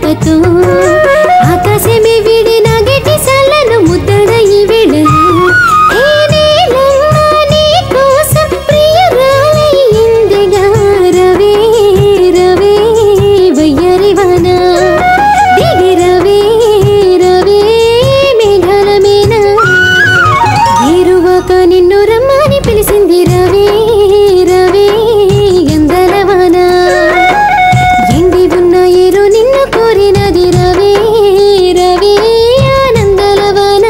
రాకతో ఆకాశమే వీడి నాగేటి సల్లను ముద్దడ ఈ వేళలో ఏ నీలమ్మ నీ కోసం ప్రియురాలై ఇందిగా రవే రవే వయ్యారివాన దిగి రవే రవే మేఘాల మీన ఏరువాక నిన్ను రమ్మని పిలిచింది రవే రవే ఎందలవాన ఎండి ఉన్న ఏరు నిన్ను కోరినది రవే రవే ఆనందలవాన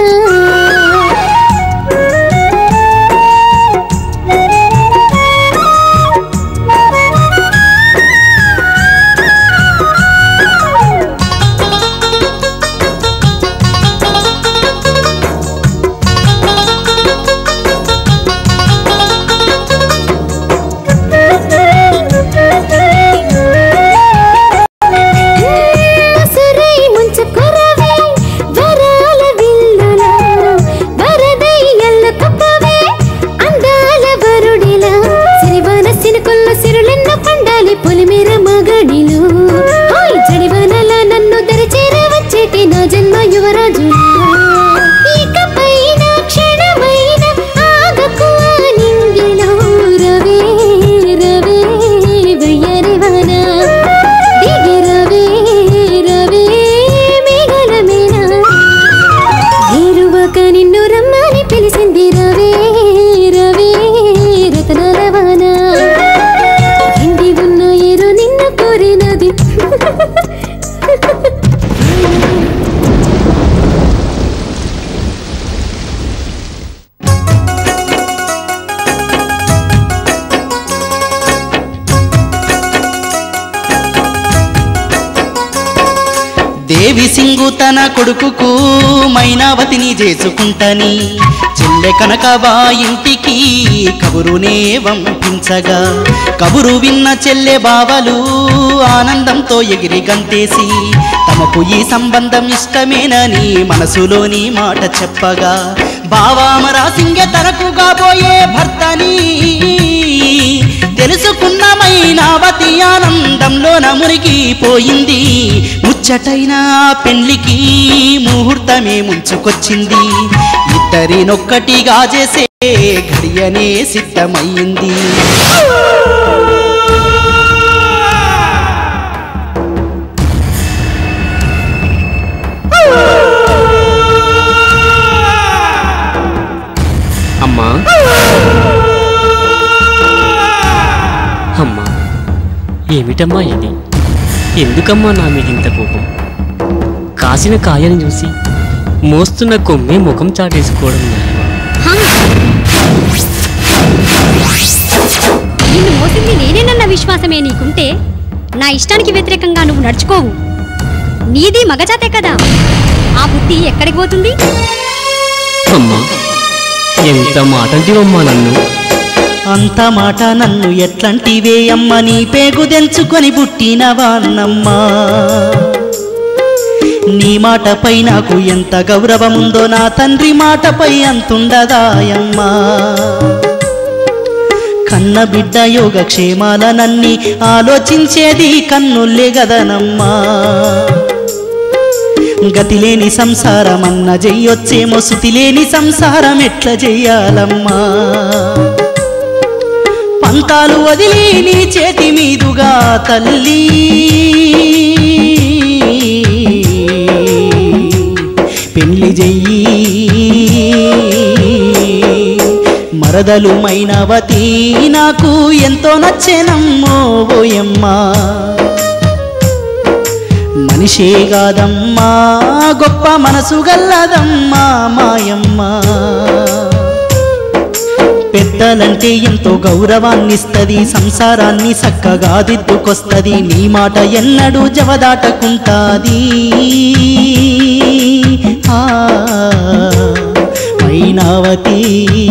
సురై ముంచుకొరవే వరాల విల్లులా వరదై ఎల్లకొప్పవే అందాల వరుడిలా సిరివాన సినుకుల్లో సిరులెన్న పండాలి పొలిమేర మగడిలో హాయ్ జడివానల నన్ను దరిచేర వచ్చేటి నా జన్మ యువరాజులా ఇకపైన క్షణమైన ఆగకు ఆ నింగిలో రవే రవే వయ్యారివాన దిగి రవే రవే మేఘల మీన ఏరువాక నిన్ను రమ్మని పిలిచింది రవే రవే రతనాల వాన ఎండి ఉన్న ఏరు నిన్ను కోరినది దేవి సింగు తన కొడుకుకు మైనావతిని చేసుకుంటని చెల్లె కనకబా ఇంటికి కబురునే వంపించగా కబురు విన్న చెల్లె బావలు ఆనందంతో ఎగిరి గంతేసి తమకు ఈ సంబంధం ఇష్టమేనని మనసులోని మాట చెప్పగా బావామరా సింగె తనకు కాబోయే భర్తని తెలుసుకున్న మైనావతి ఆనందంలోన మునిగిపోయింది ముచ్చటైన పెళ్లికి ముహూర్తమే ముంచుకొచ్చింది ఇద్దరినొక్కటిగా చేసే ఘడియనే సిద్ధమయ్యింది అమ్మా అమ్మా ఏమిటమ్మా ఇది ఎందుకమ్మా నా మీద ఇంత కోపం కాసిన కాయను చూసి మోస్తున్న కొమ్మే ముఖం చాటేసుకోవడం న్యాయమా? నిన్ను మోసింది నేనేనన్న విశ్వాసమే నీకుంటే నా ఇష్టానికి వ్యతిరేకంగా నువ్వు నడుచుకోవు నీది మగజాతే కదా ఆ బుద్ధి ఎక్కడికి పోతుంది అమ్మా ఎంత మాటంటివమ్మా నన్ను అంత మాట నన్ను ఎట్లాంటివే అమ్మ నీ పేగు తెంచుకొని పుట్టినవాన్నమ్మా నీ మాటపై నాకు ఎంత గౌరవముందో నా తండ్రి మాటపై అంతుండదాయమ్మా కన్న బిడ్డ యోగక్షేమాలనన్నీ ఆలోచించేది కన్నుల్లే గదనమ్మా గతిలేని సంసారమన్న చెయ్యొచ్చేమో శృతిలేని సంసారం ఎట్లా చెయ్యాలమ్మా పంతాలు వదిలి నీ చేతి మీదుగా తల్లి పెళ్లి చెయ్యి మరదలు మైనవతి నాకు ఎంతో నచ్చేనమ్మో ఓయమ్మా మనిషే కాదమ్మా గొప్ప మనసు గల్లదమ్మా మాయమ్మా పెద్దలంటే ఎంతో గౌరవాన్నిస్తది సంసారాన్ని చక్కగా దిద్దుకొస్తది నీ మాట ఎన్నడూ జవదాటకుంటాది ఆ మైనావతి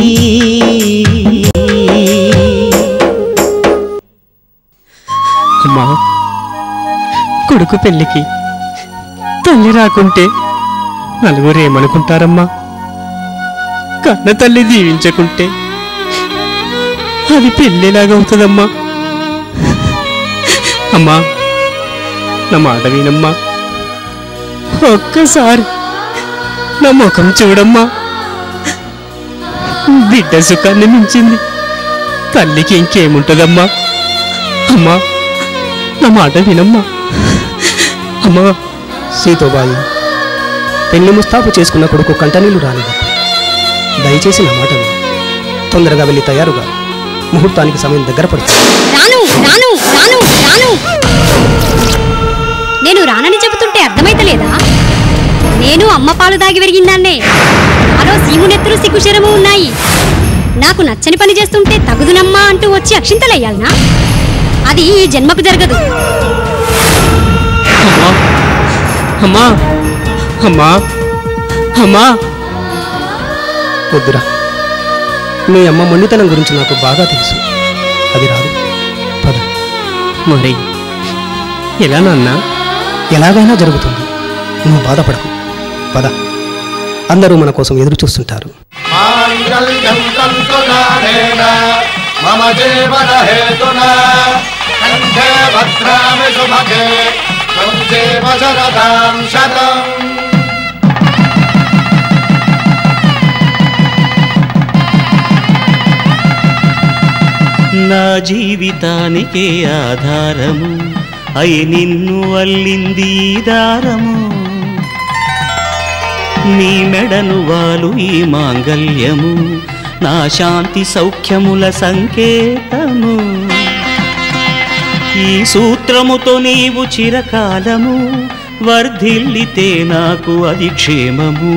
అమ్మా కొడుకు పెళ్ళికి తల్లి రాకుంటే నలుగురు ఏమనుకుంటారమ్మా కన్న తల్లి దీవించకుంటే అది పెళ్ళిలాగవుతుందమ్మా అమ్మా నా మాట వినమ్మా ఒక్కసారి నా ముఖం చూడమ్మా బిడ్డ సుఖాన్ని మించింది తల్లికి ఇంకేముంటుందమ్మా అమ్మా నా మాట వినమ్మా అమ్మా సీతోబాయి పెళ్లి ముస్తాపు చేసుకున్న కొడుకు కంటనీళ్లు రానివ్వకు దయచేసి నా మాట విను. తొందరగా వెళ్ళి తయారుగా ముహూర్తానికి సమయం దగ్గర పడుతుంది రాను రాను రాను రాను నేను రానని చెబుతుంటే అర్థమైతలేదా నేను అమ్మ పాలు దాగి పెరిగిందాన్నే నాలో సీమునెత్తులు సిగ్గుశరము ఉన్నాయి నాకు నచ్చని పని చేస్తుంటే తగుదునమ్మా అంటూ వచ్చి అక్షింతలయ్యాలనా అది ఈ జన్మకు జరగదు అమ్మా అమ్మా అమ్మా అమ్మా వద్దురా మీ అమ్మ మొండితనం గురించి నాకు బాగా తెలుసు అది రాదు పద మరి ఎలా నాన్నా ఎలాగైనా జరుగుతుంది నువ్వు బాధపడకు పద అందరూ మన కోసం ఎదురు చూస్తుంటారు మాంగళ్యం తంతునానేన మమ జీవన హేతున కంఠే భద్రామి శుభగే త్వం జీవ శరదాం శతం నా జీవితానికే ఆధారము అయి నిన్ను అల్లింది ఈ దారము నీ మెడను వాలు ఈ మాంగల్యము నా శాంతి సౌఖ్యముల సంకేతము ఈ సూత్రముతో నీవు చిరకాలము వర్ధిల్లితే నాకు అది క్షేమము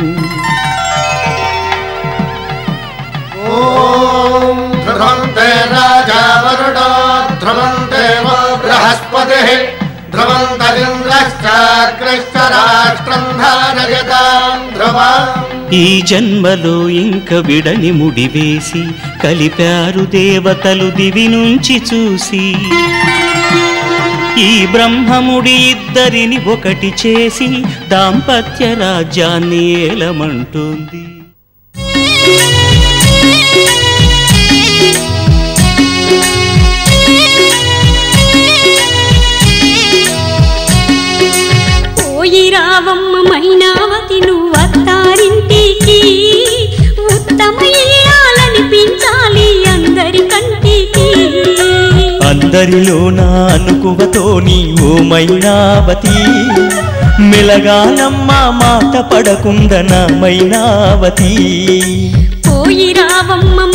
ఓం ధ్రువంతే రాజా వరుడో ధ్రువంతే వో బృహస్పతి ధ్రువంతరింద్రశ్చాగ్రశ్చ రాష్ట్రం ధారయతాం ధ్రువం ఈ జన్మలో ఇంక విడని ముడివేసి కలిపారు దేవతలు దివి నుంచి చూసి ఈ బ్రహ్మముడి ఇద్దరిని ఒకటి చేసి దాంపత్య రాజ్యాన్ని ఏలమంటోంది పోయి రావమ్మ మైనావతి నువ్వు అత్తారింటికి ఉత్తమ ఇల్లాలనిపించాలి అందరి కంటికి అందరిలో నా అనుకువతో నీవు మైనావతి మెలగానమ్మ మాట పడకుందన మైనావతి పోయి రావమ్మ